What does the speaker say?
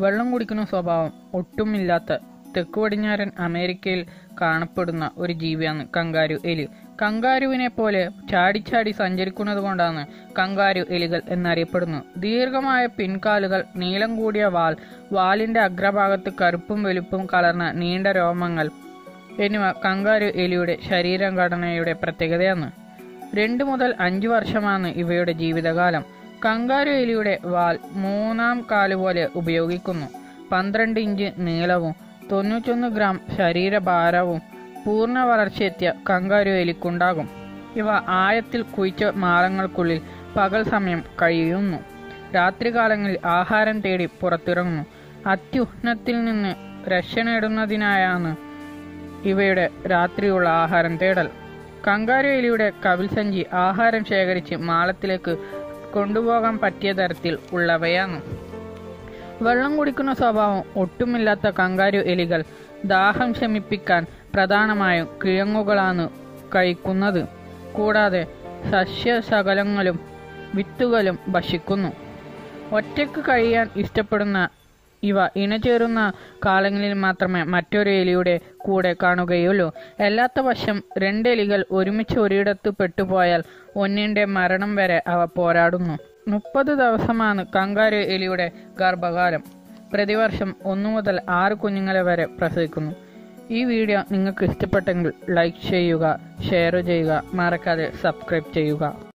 വെള്ളം കുടിക്കുന്ന സ്വഭാവം ഒട്ടുമില്ലാത്ത തെക്കു പടിഞ്ഞാറൻ അമേരിക്കയിൽ കാണപ്പെടുന്ന ഒരു ജീവിയാണ് കങ്കാരു എലി കങ്കാരുവിനെ പോലെ ചാടിച്ചാടി സഞ്ചരിക്കുന്നത് കൊണ്ടാണ് കങ്കാരു എലികൾ എന്നറിയപ്പെടുന്നത് ദീർഘമായ പിൻകാലുകൾ നീളം കൂടിയ വാൽ വാലിന്റെ അഗ്രഭാഗത്ത് കറുപ്പും വെളുപ്പും കലർന്ന നീണ്ട രോമങ്ങൾ എന്നിവ കങ്കാരു എലിയുടെ ശരീരഘടനയുടെ പ്രത്യേകതയാണ് രണ്ട് മുതൽ അഞ്ച് വർഷമാണ് ഇവയുടെ ജീവിതകാലം കങ്കാരു എലിയുടെ വാൽ മൂന്നാം കാലുപോലെ ഉപയോഗിക്കുന്നു പന്ത്രണ്ട് ഇഞ്ച് നീളവും തൊണ്ണൂറ്റൊന്ന് ഗ്രാം ശരീരഭാരവും പൂർണ്ണ വളർച്ചയെത്തിയ കങ്കാരു എലിക്കുണ്ടാകും ഇവ ആയത്തിൽ കുഴിച്ച മാളങ്ങൾക്കുള്ളിൽ പകൽ സമയം കഴിയുന്നു രാത്രികാലങ്ങളിൽ ആഹാരം തേടി പുറത്തിറങ്ങുന്നു അത്യുഷ്ണത്തിൽ നിന്ന് രക്ഷ നേടുന്നതിനായാണ് ഇവയുടെ രാത്രിയുള്ള ആഹാരം തേടൽ കങ്കാരു എലിയുടെ കവിൽ സഞ്ചി ആഹാരം ശേഖരിച്ച് മാളത്തിലേക്ക് കൊണ്ടുപോകാൻ പറ്റിയ തരത്തിൽ ഉള്ളവയാണ് വെള്ളം കുടിക്കുന്ന സ്വഭാവം ഒട്ടുമില്ലാത്ത കങ്കാരു എലികൾ ദാഹം ശമിപ്പിക്കാൻ പ്രധാനമായും കിഴങ്ങുകളാണ് കഴിക്കുന്നത് കൂടാതെ സസ്യശകലങ്ങളും വിത്തുകളും ഭക്ഷിക്കുന്നു ഒറ്റയ്ക്ക് കഴിയാൻ ഇഷ്ടപ്പെടുന്ന ഇവ ഇണചേരുന്ന കാലങ്ങളിൽ മാത്രമേ മറ്റൊരു എലിയുടെ കൂടെ കാണുകയുള്ളൂ അല്ലാത്ത വശം രണ്ട് എലികൾ ഒരുമിച്ച് ഒരിടത്ത് പെട്ടുപോയാൽ ഒന്നിന്റെ മരണം വരെ അവ പോരാടുന്നു മുപ്പത് ദിവസമാണ് കങ്കാരു എലിയുടെ ഗർഭകാലം പ്രതിവർഷം ഒന്നു മുതൽ ആറ് കുഞ്ഞുങ്ങളെ വരെ പ്രസവിക്കുന്നു ഈ വീഡിയോ നിങ്ങൾക്ക് ഇഷ്ടപ്പെട്ടെങ്കിൽ ലൈക്ക് ചെയ്യുക ഷെയർ ചെയ്യുക മറക്കാതെ സബ്സ്ക്രൈബ് ചെയ്യുക